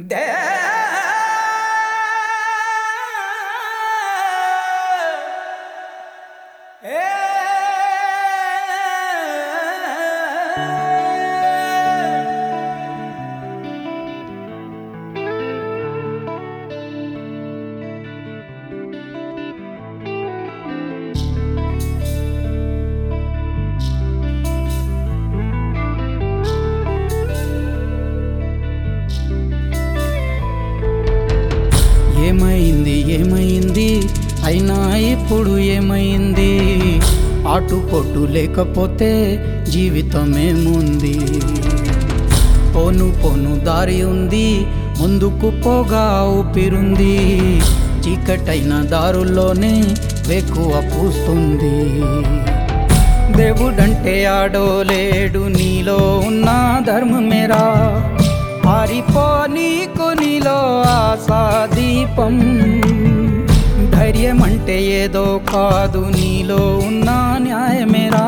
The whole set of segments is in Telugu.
ఏమైంది ఏమైంది అయినా ఇప్పుడు ఏమైంది ఆటు పొట్టు లేకపోతే జీవితం ఏముంది పోను పోను దారి ఉంది ముందుకు పోగా ఊపిరుంది చీకటైన దారుల్లోనే వెక్కువ పూస్తుంది దేవుడంటే ఆడోలేడు నీలో ఉన్న ధర్మమేరా పారిపో నీకు నీలో ఆశా దీపం ధైర్యం అంటే ఏదో కాదు నీలో ఉన్న న్యాయమేరా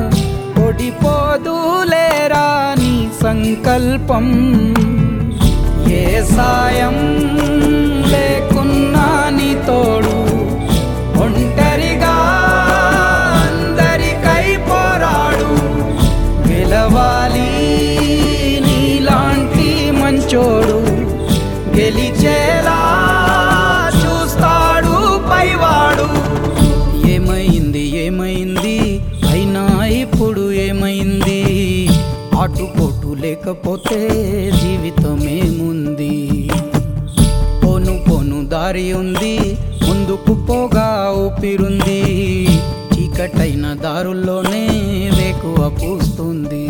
ఓడిపోదులేరా నీ సంకల్పం ఏ సాయం లేకున్నా నీ తోడు ఒంటరిగా అందరికై పోరాడు గెలవాలి నీలాంటి మంచోడు గెలిచేలా చూస్తాడు పైవాడు ఏమైంది ఏమైంది అయినా ఇప్పుడు ఏమైంది ఆటుపోటు లేకపోతే జీవితం ఏముంది పోను పోను దారి ఉంది ముందుకు పోగా ఊపిరుంది చీకటైన దారుల్లోనే వేకువ పూస్తుంది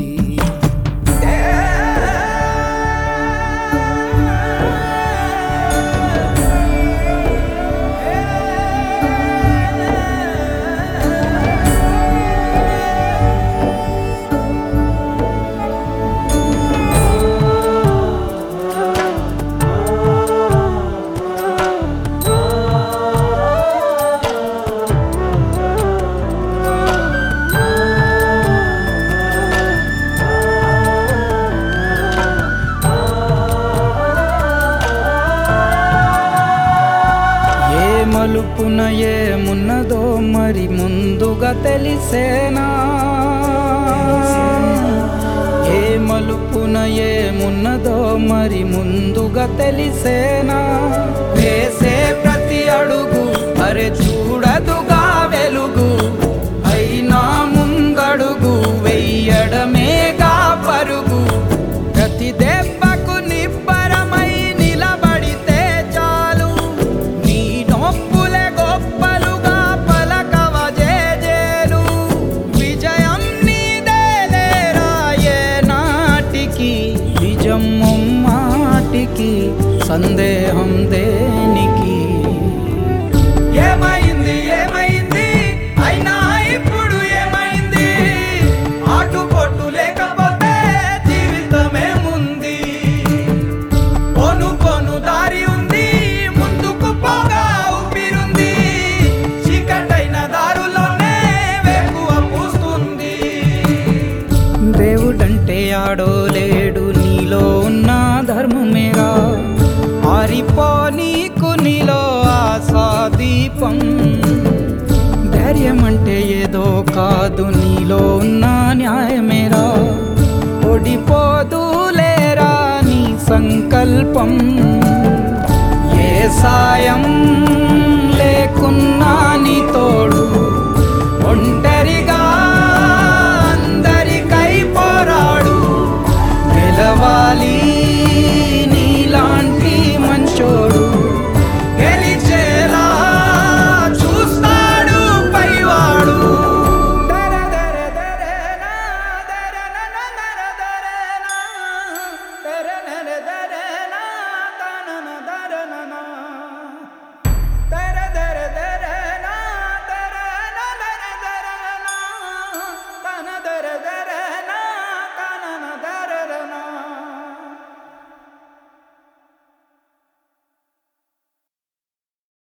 ఏ మలుపున ఏమున్నదో మరి ముందుగా తెలిసేనా ఏ మలుపున ఏమున్నదో మరి ముందుగా తెలిసేనా వేసే ప్రతి అడుగు అరే చూడదుగా వెలుగు అయినా ముందడుగు వెయ్యడమేగా పరుగు ప్రతి దెబ్బకు నిబ్బరమై నిలబడితే చాలు నీ నొప్పులే గొప్పలుగా పలకవ జేజేలు విజయం నీదేలేరా ఏ నాటికి విజయం మాటికి సందేహం దేనికి ఏమైంది ఏమైంది అయినా ఇప్పుడు ఏమైంది ఆటుపోటు లేకపోతే జీవితమేముంది పోను పోను దారి ఉంది ముందుకు పోగా ఊపిరుంది చీకటైన దారులోనే వేకువ పూస్తుంది దేవుడంటే ఆడోలేడు నీలో ఉన్న ధర్మమేరా ఆరిపో నీకు నీలో ఆశా దీపం ధైర్యం అంటే ఏదో కాదు నీలో ఉన్న న్యాయమేరా ఓడిపోదులేరా నీ సంకల్పం ఏ సాయం లేకున్నా నీతో